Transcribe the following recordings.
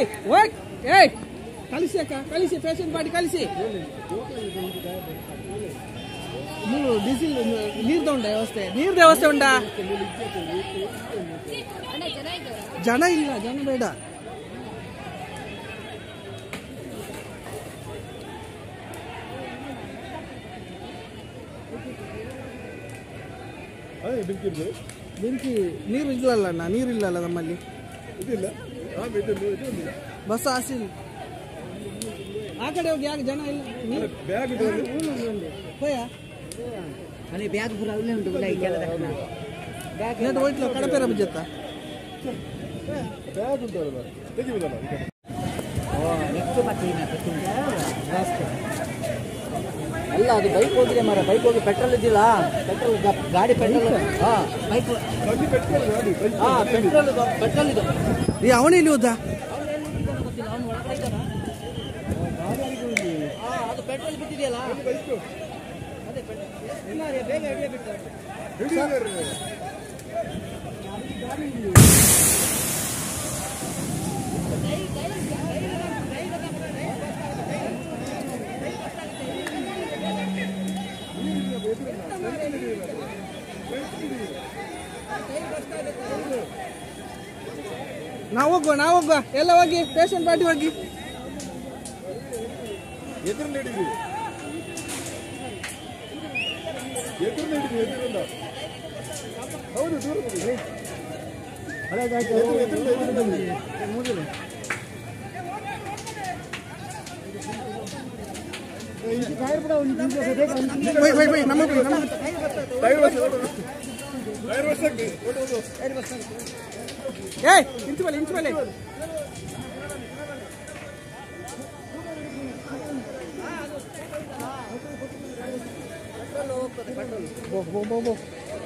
ಓಯ್ ಏಯ್ ಕಳಿಸಿ ಅಕ್ಕ ಕಳಿಸಿ ಫ್ಯಾಷನ್ ಪಾರ್ಟಿ ಕಳಿಸಿ ನೀವು ಡೀಸೆಲ್ ನೀರ್ದು ಉಂಟಾ ವ್ಯವಸ್ಥೆ ನೀರ್ದು ವ್ಯವಸ್ಥೆ ಉಂಟಾ ಜನ ಇಲ್ಲ ಜನ ಬೇಡ ಅದೇ ಬೆಂಕಿರ್ದು ಬೆಂಕಿ ನೀರು ಇಲ್ಲಲ್ಲ ಅಣ್ಣ ನೀರು ಇಲ್ಲಲ್ಲ ನಮ್ಮಲ್ಲಿ ಇದಿಲ್ಲ ಆ ಇದು ಇದು ಇಲ್ಲ ಬಸ್ ಆಸಿಲ್ ಆ ಕಡೆ ಹೋಗಿ ಯಾಕೆ ಜನ ಇಲ್ಲ ನೀರು ಬ್ಯಾಗ್ ಇದೆ ಹೋಯ ಅಲ್ಲಿ ಬ್ಯಾಗ್ ಪೂರ ಅಲ್ಲೇ ಉಂಟು ಗುಲಾಯಿ ಕೆಳದ ನೆಟ್ ಹೋಯ್ತಲ್ಲ ಕಡಪೆರ ಬಿದ್ದತ್ತ ಬ್ಯಾಗ್ ಉಂಟಲ್ಲ ತೆಗಿಬೋದಲ್ಲ ಈಗ ನೆಕ್ಸ್ಟ್ ಬರ್ತೀನಿ ಅಲ್ಲ ಅದು ಬೈಕ್ ಹೋಗಿದೆ ಮರ ಬೈಕ್ ಹೋಗಿ ಪೆಟ್ರೋಲ್ ಇದ್ದಿಲ್ಲ ಪೆಟ್ರೋಲ್ ಗಾಡಿ ಪೆಟ್ರೋಲ್ ಹಾ ಬೈಕ್ ಅಲ್ಲಿ ಪೆಟ್ರೋಲ್ ಗಾಡಿ ಬೈಕ್ ಹಾ ಪೆಟ್ರೋಲ್ ಪೆಟ್ರೋಲ್ ಇದು ಈ ಅವನೇ ಇಲ್ಲಿ ಹೋದ ಗೊತ್ತಿಲ್ಲ ಅವ್ನು ಒಳಗಡೆ ಇದ್ದಾನ ಹಾ ಅದು ಪೆಟ್ರೋಲ್ ಬಿಟ್ಟಿದೆಯಲ್ಲ ಅದೇ ಪೆಟ್ರೋಲ್ ಇಲ್ಲ ರೀ, ಬೇಗ ಹಿಡಿಯ ಬಿಟ್ಟು ನಾವು ಹೋಗುವ ನಾವು ಹೋಗುವ ಎಲ್ಲ ಹೋಗಿ ಫ್ಯಾಷನ್ ಪಾರ್ಟಿ ಹೋಗಿ ಎದುರು ನಡೀರಿ ಎದುರು ನಡೀರಿ ಎದುರಲ್ಲ ಹೌದು ದೂರ ಹೋಗಿ ಎದುರು ಎದುರು ಎದುರು ಬನ್ನಿ. ಬೈ ಬೈ ಬೈ ನಮ್ಮ ಬೈ ನಮ್ಮ ಟೈರ್ ವರ್ಷ ಟೈರ್ ವರ್ಷ ಓಡು ಓಡು ಏಯ್ ಇಂಚು ಮೇಲೆ ಇಂಚು ಮೇಲೆ ಬೋ ಬೋ ಬೋ ಬೋ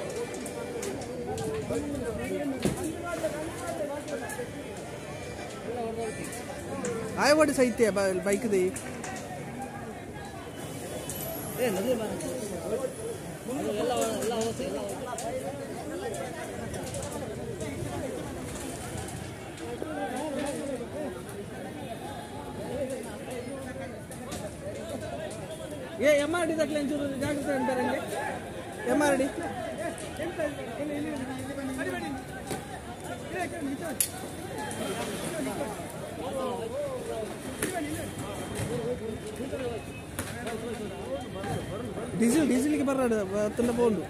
ಆಯ ಓಡಿ ಸಹಿತ್ಯ ಬೈಕ್ ದಿ ಏ ಎಮ್ ಆರ್ ಡಿ ದಕ್ಲೆ ಒಂಚೂರು ಜಾಗ್ರತೆ ಅಂತಾರೆ ಹಂಗೆ ಎಮ್ ಆರ್ ಡಿ ಡೀಸೆಲ್ ಡೀಸೆಲ್ಗೆ ಬರ್ರಾಡು ತುಂಬ ಪೌಂಡು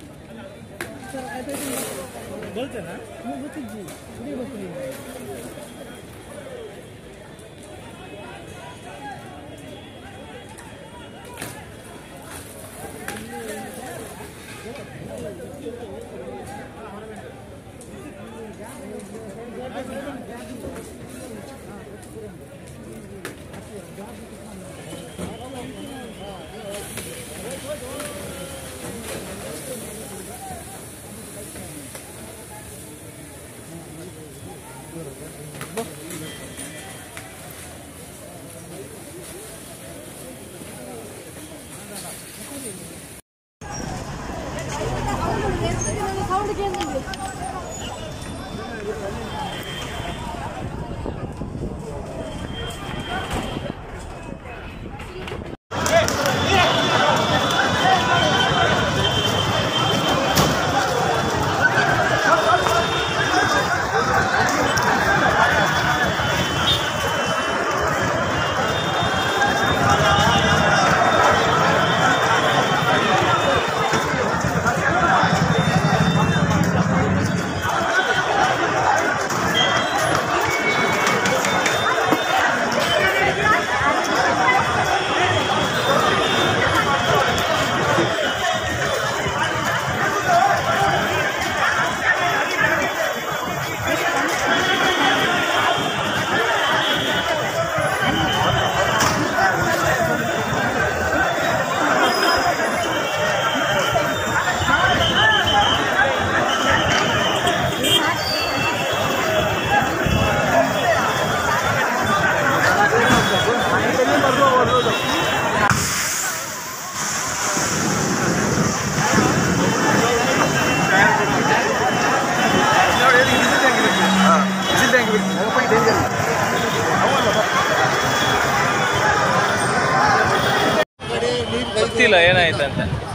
ಗೊತ್ತಿಲ್ಲ ಏನಾಯ್ತಂತ